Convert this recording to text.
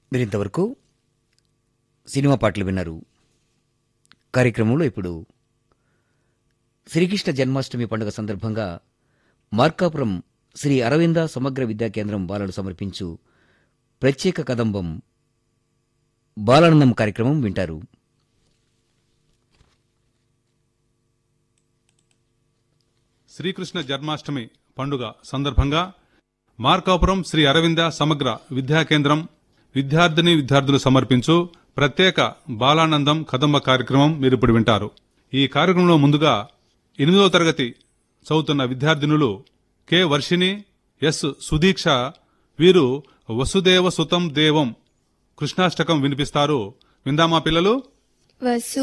మీరింతవరకు సినిమా పాటలు విన్నారు కార్యక్రమంలో ఇప్పుడు శ్రీకృష్ణ జన్మాష్టమి పండుగ సందర్భంగా మార్కాపురం శ్రీ అరవింద సమగ్ర విద్యా కేంద్రం బాలలు సమర్పించు ప్రత్యేక కదంబం బాలానందం కార్యక్రమం వింటారు శ్రీకృష్ణ జన్మాష్టమి పండుగ సందర్భంగా మార్కాపురం శ్రీ అరవింద సమగ్ర విద్యా కేంద్రం విద్యార్థిని విద్యార్థులు సమర్పించు ప్రత్యేక బాలానందం కదంబ కార్యక్రమం మీరు ఇప్పుడు వింటారు ఈ కార్యక్రమంలో ముందుగా ఎనిమిదవ తరగతి చదువుతున్న విద్యార్థినులు కె వర్షిణి ఎస్ సుదీక్ష వీరు వసుదేవ సుతం దేవం కృష్ణాష్టకం వినిపిస్తారు విందామా పిల్లలు వసు